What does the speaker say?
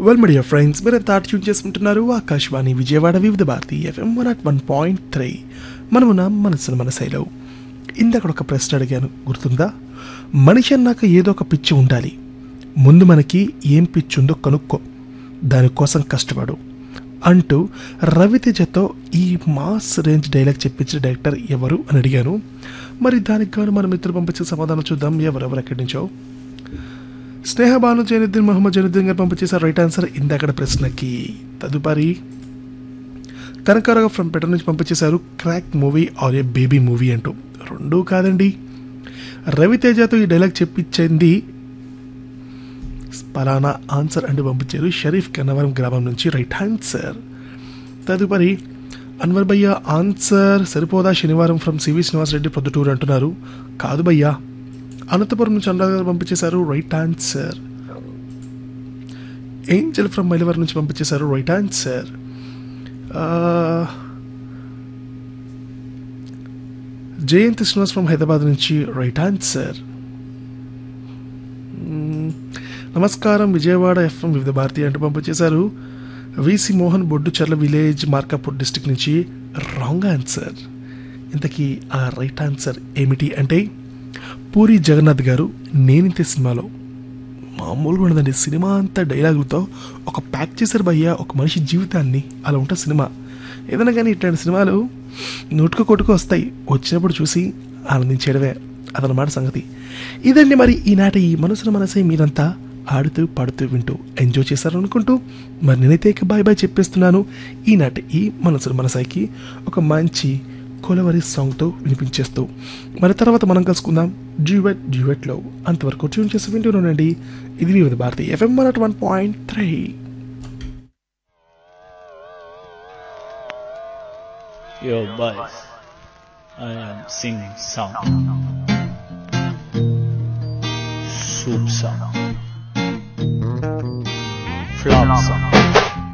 Well media friends మీరంతా tune చేసుకుంటున్నారు Akashvani Vijayawada Vividh Bharati FM one at one point three మనమున మనసును మన శైలవు ఇందాక ఒక ప్రశ్న అడిగాను గుర్తుందా మనిషి అన్నాక ఏదో ఒక పిచ్చి ఉండాలి ముందు మనకి ఏం పిచ్చి ఉందో కనుక్కో దానికోసం కష్టపడు అంటూ రవితేజతో ఈ మాస్ రేంజ్ డైలాగ్ చెప్పించిన డైరెక్టర్ ఎవరు అని అడిగాను మరి దానికి గాను మన మిత్రులు పంపించిన సమాధానం చూద్దాం ఎవరెవరు ఎక్కడి నుంచో స్నేహ బాను జైనుద్దీన్ మొహమ్మద్ జైనుద్దీన్ గారు పంపించేశారు రైట్ ఆన్సర్ ఇందాకడ ప్రశ్నకి తదుపరి కనకారావు ఫ్రమ్ పెటర్ నుంచి పంపించేశారు Krack movie or a baby movie అంటూ రెండూ కాదండి రవితేజతో ఈ డైలాగ్ చెప్పించింది పలానా ఆన్సర్ అంటూ పంపించారు షరీఫ్ కన్నవరం గ్రామం నుంచి రైట్ ఆన్సర్ తదుపరి అన్వర్ భయ్య ఆన్సర్ సరిపోదా శనివారం ఫ్రమ్ సివి శ్రీనివాస్ రెడ్డి ప్రొద్దుటూరు అంటున్నారు కాదు భయ్యా అనంతపురం నుంచి అనురాగ్ గారు పంపించేశారు right answer angel from Mylavaram నుంచి పంపించేశారు right answer Jayant Srinivas from Hyderabad నుంచి రైట్ ఆన్సర్ నమస్కారం విజయవాడ ఎఫ్ఎం వివిధ భారతి అంటూ పంపించేశారు VC Mohan Bodducharla village Markapur district నుంచి రాంగ్ ఆన్సర్ ఇంతకీ ఆ రైట్ ఆన్సర్ ఏమిటి అంటే పూరి జగన్నాథ్ గారు నేనింతే సినిమాలో మామూలుగా ఉండదండి సినిమా అంతా డైలాగులతో ఒక ప్యాక్ చేశారు భయ్య ఒక మనిషి జీవితాన్ని అలా ఉంటుంది సినిమా ఏదైనా కానీ ఇట్లాంటి సినిమాలు నోటుకు కొట్టుకు వస్తాయి వచ్చినప్పుడు చూసి ఆనందించేయడమే అదనమాట సంగతి ఇదండి మరి ఈనాటి ఈ మనసున మనసే మీరంతా ఆడుతూ పాడుతూ వింటూ ఎంజాయ్ చేశారు అనుకుంటూ మరి నేనైతే ఇక బాయ్ బాయ్ చెప్పేస్తున్నాను ఈనాటి ఈ మనసున మనసాయికి ఒక మంచి కొలవరి సాంగ్తో వినిపించేస్తూ మరి తర్వాత మనం కలుసుకుందాం డ్యూవెట్ డ్యూవెట్లో అంతవరకు ట్యూన్ చేసి వింటూనండి ఇది Vividh Bharati FM one one point three Yo, boys, I am singing song. Soup song. Flop song.